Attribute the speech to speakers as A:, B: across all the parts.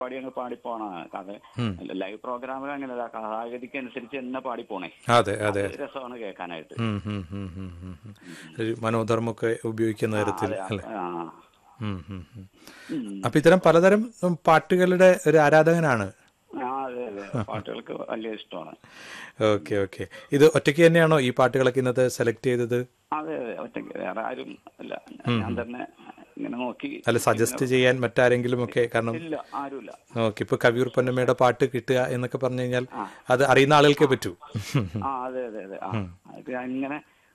A: പാടി അങ്ങ് പാടിപ്പോണ കഥ ലൈവ് പ്രോഗ്രാമിൽ അങ്ങനെയല്ല കഥാഗതിക്ക് അനുസരിച്ച് തന്നെ പാടിപ്പോണേ
B: അതെ അതെ
A: അത് രസമാണ് കേൾക്കാനായിട്ട്
B: ഉം, ഉം, ഉം, ഉം, ഉം, ഉം. ഒരു മനോധർമ്മമൊക്കെ ഉപയോഗിക്കുന്ന തരത്തിൽ
A: അതെ,
B: അല്ലെ
A: ആ
B: ഉം, ഉം, ഉം.
A: ഉം.
B: അപ്പൊ ഇത്തരം പലതരം ഉം, പാട്ടുകളുടെ ഒരു ആരാധകനാണ്
A: ആ അതെ അതെ പാട്ടുകൾക്ക് വലിയ ഇഷ്ടമാണ്
B: ഓക്കെ ഓക്കെ ഇത് ഒറ്റയ്ക്ക് തന്നെയാണോ ഈ പാട്ടുകളൊക്കെ ഇന്നത്തെ സെലക്ട് ചെയ്തത്
A: അതെ അതെ ഒറ്റയ്ക്ക് വേറെ ആരും അല്ല ഞാൻ തന്നെ ഇങ്ങനെ നോക്കി
B: അല്ല സജസ്റ്റ് ചെയ്യാൻ മറ്റാരെങ്കിലും ഒക്കെ കാരണം
A: ഇല്ല ആരുമില്ല
B: ഓക്കെ ഇപ്പൊ കവിയൂർ പൊന്നമ്മയുടെ പാട്ട് കിട്ടുക എന്നൊക്കെ പറഞ്ഞു കഴിഞ്ഞാൽ അത് അറിയുന്ന ആളുകൾക്കേ പറ്റൂ
A: ആ അതെ അതെ അതെ ആ അത് ഞാൻ ഇങ്ങനെ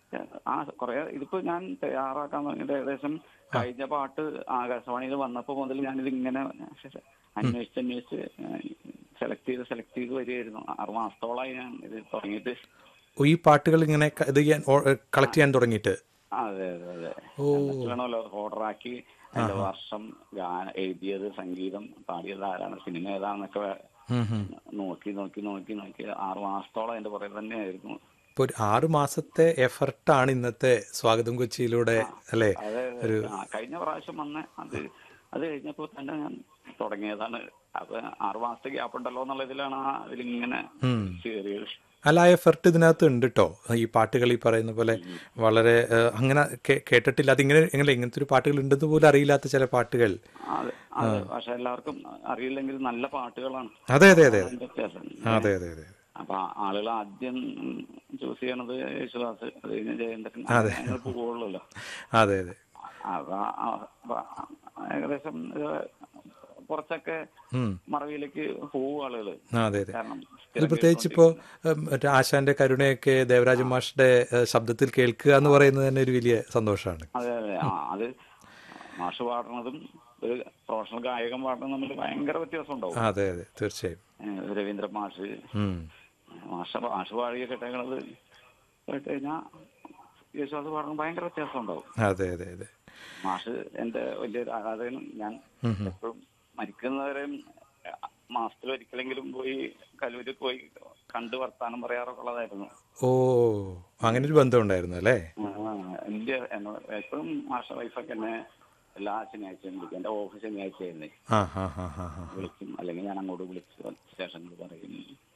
A: ആ കൊറേ ഇതിപ്പോ ഞാൻ തയ്യാറാക്കാൻ തുടങ്ങിയിട്ട് ഏകദേശം കഴിഞ്ഞ പാട്ട് ആകാശവാണിയിൽ വന്നപ്പോ മുതൽ ഞാനിത് ഇങ്ങനെ അന്വേഷിച്ച് അന്വേഷിച്ച് സെലക്ട് ചെയ്ത് സെലക്ട് ചെയ്ത് വരികയായിരുന്നു ആറ് മാസത്തോളമായി ഞാൻ ഇത് തുടങ്ങിയിട്ട്
B: ഓ, ഈ പാട്ടുകൾ ഇങ്ങനെ ക- ഇത് ചെയ്യാൻ കളക്ട് ചെയ്യാൻ തുടങ്ങിയിട്ട്
A: അതെ അതെ അതെ എന്നിട്ട് വേണമല്ലോ ഓർഡറാക്കി അതിന്റെ വർഷം ഗാന എഴുതിയത് സംഗീതം പാടിയത് ആരാണ് സിനിമ ഏതാണെന്നൊക്കെ
B: ഉം, ഉം.
A: നോക്കി നോക്കി നോക്കി നോക്കി ആറ് മാസത്തോളം അതിന്റെ പുറകെ തന്നെയായിരുന്നു
B: ഇപ്പൊ ഒരു ആറു മാസത്തെ എഫർട്ടാണ് ഇന്നത്തെ സ്വാഗതം കൊച്ചിയിലൂടെ അല്ലെ
A: അതെ അതെ. ആ, കഴിഞ്ഞ പ്രാവശ്യം വന്ന് അത് അത് കഴിഞ്ഞപ്പോ തന്നെ ഞാൻ തുടങ്ങിയതാണ് അത് ആറു മാസത്തെ ഗ്യാപ്പ് ഉണ്ടല്ലോ എന്നുള്ള ഇതിലാണ് ആ ഇതിലിങ്ങനെ കയറിയത്
B: അല്ല ആ എഫർട്ട് ഇതിനകത്ത് ഉണ്ട് കേട്ടോ ഈ പാട്ടുകൾ ഈ പറയുന്ന പോലെ വളരെ ഏഹ്, അങ്ങനെ കേ- കേട്ടിട്ടില്ല അതിങ്ങനെ എങ്ങനെ ഇങ്ങനത്തെ ഒരു പാട്ടുകൾ ഉണ്ടെന്ന് പോലും അറിയില്ലാത്ത ചില പാട്ടുകൾ
A: അതെ അതെ പക്ഷെ എല്ലാവർക്കും അറിയില്ലെങ്കിൽ നല്ല പാട്ടുകളാണ്
B: അതെ അതെ അതെ
A: അതിന്റെ വ്യത്യാസം
B: അതെ അതെ അതെ
A: അപ്പൊ ആളുകൾ ആദ്യം ചൂസ് ചെയ്യണത് യേശുദാസ് അത് കഴിഞ്ഞ് ജയന്തൻ അങ്ങനെ പോവുള്ളല്ലോ
B: അതെ അതെ
A: അപ്പൊ ആ- അപ്പൊ ഏകദേശം ഇത് കുറച്ചൊക്കെ
B: ഉം.
A: മറവിയിലേക്ക് പോവും ആളുകള്
B: ആ, അതെ അതെ
A: കാരണം
B: ഇത് പ്രത്യേകിച്ച് ഇപ്പോൾ മറ്റേ ആശാന്റെ കരുണയൊക്കെ ദേവരാജ മാഷിന്റെ ഏഹ്, ശബ്ദത്തിൽ കേൾക്കുക എന്ന് പറയുന്നത് തന്നെ ഒരു വലിയ സന്തോഷമാണ്
A: അതെ അതെ ആ അത് മാഷ് പാടുന്നതും ഒരു പ്രൊഫഷണൽ ഗായകൻ പാടുന്നതും തമ്മിൽ ഭയങ്കര വ്യത്യാസം ഉണ്ടാവും
B: അതെ അതെ തീർച്ചയായും
A: ഏഹ് രവീന്ദ്ര മാഷ്
B: ഉം.
A: മാഷ മാഷ് പാടിയ കേട്ടേക്കണത് കേട്ട് കഴിഞ്ഞാൽ യേശുദാസ് പാടുന്നത് ഭയങ്കര വ്യത്യാസം ഉണ്ടാവും
B: അതെ അതെ അതെ
A: മാഷ് എന്റെ വലിയൊരു ആരാധകനും ഞാൻ എപ്പോഴും മരിക്കുന്നവരെയും മാസത്തിൽ ഒരിക്കലെങ്കിലും പോയി കലൂരിൽ പോയി കണ്ടു വർത്താനം പറയാറൊക്കെ ഉള്ളതായിരുന്നു
B: ഓ അങ്ങനെ ഒരു ബന്ധം ഉണ്ടായിരുന്നു അല്ലേ
A: ആ, എന്റെ എന്നോട് എപ്പോഴും മാഷ വൈഫൊക്കെ എന്നെ എല്ലാ ശനിയാഴ്ചയും വിളിക്കും എന്റെ ഓഫീസ് ശനിയാഴ്ചയായിരുന്നേ
B: ആ ഹാ ഹാ ഹാ ഹാ
A: വിളിക്കും അല്ലെങ്കിൽ ഞാൻ അങ്ങോട്ട് വിളിച്ച് സ്റ്റേഷനിൽ പറയും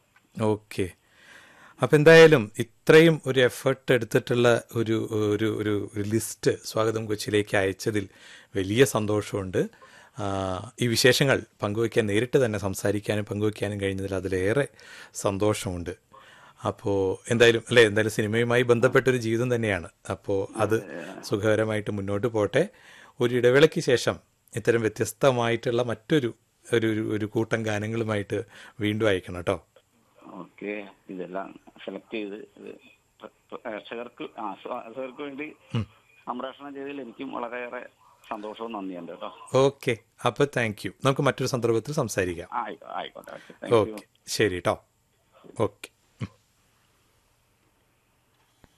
B: ഓക്കെ അപ്പം എന്തായാലും ഇത്രയും ഒരു എഫേർട്ട് എടുത്തിട്ടുള്ള ഒരു ഒരു ഒരു ഒരു ലിസ്റ്റ് സ്വാഗതം കൊച്ചിയിലേക്ക് അയച്ചതിൽ വലിയ സന്തോഷമുണ്ട് ആ, ഈ വിശേഷങ്ങൾ പങ്കുവയ്ക്കാൻ നേരിട്ട് തന്നെ സംസാരിക്കാനും പങ്കുവയ്ക്കാനും കഴിഞ്ഞതിൽ അതിലേറെ സന്തോഷമുണ്ട് അപ്പോൾ എന്തായാലും അല്ലേ എന്തായാലും സിനിമയുമായി ബന്ധപ്പെട്ടൊരു ജീവിതം തന്നെയാണ് അപ്പോൾ അത് സുഖകരമായിട്ട് മുന്നോട്ട് പോട്ടെ ഒരു ഇടവേളയ്ക്ക് ശേഷം ഇത്തരം വ്യത്യസ്തമായിട്ടുള്ള മറ്റൊരു ഒരു ഒരു- ഒരു കൂട്ടം ഗാനങ്ങളുമായിട്ട് വീണ്ടും അയക്കണം കേട്ടോ
A: ഓക്കെ ഇതെല്ലാം സെലക്ട് ചെയ്ത് ഇത് പ്ര- പ്രേക്ഷകർക്ക് ആസ്വാദകർക്ക് വേണ്ടി സംപ്രേഷണം ചെയ്തതിൽ എനിക്കും വളരെയേറെ സന്തോഷവും നന്ദിയുണ്ട് കേട്ടോ
B: ഓക്കെ അപ്പോൾ താങ്ക് യു നമുക്ക് മറ്റൊരു സന്ദർഭത്തിൽ സംസാരിക്കാം
A: ആയിക്കോട്ടെ ആയിക്കോട്ടെ താങ്ക് യു
B: ഓക്കെ ശരി കേട്ടോ ഓക്കെ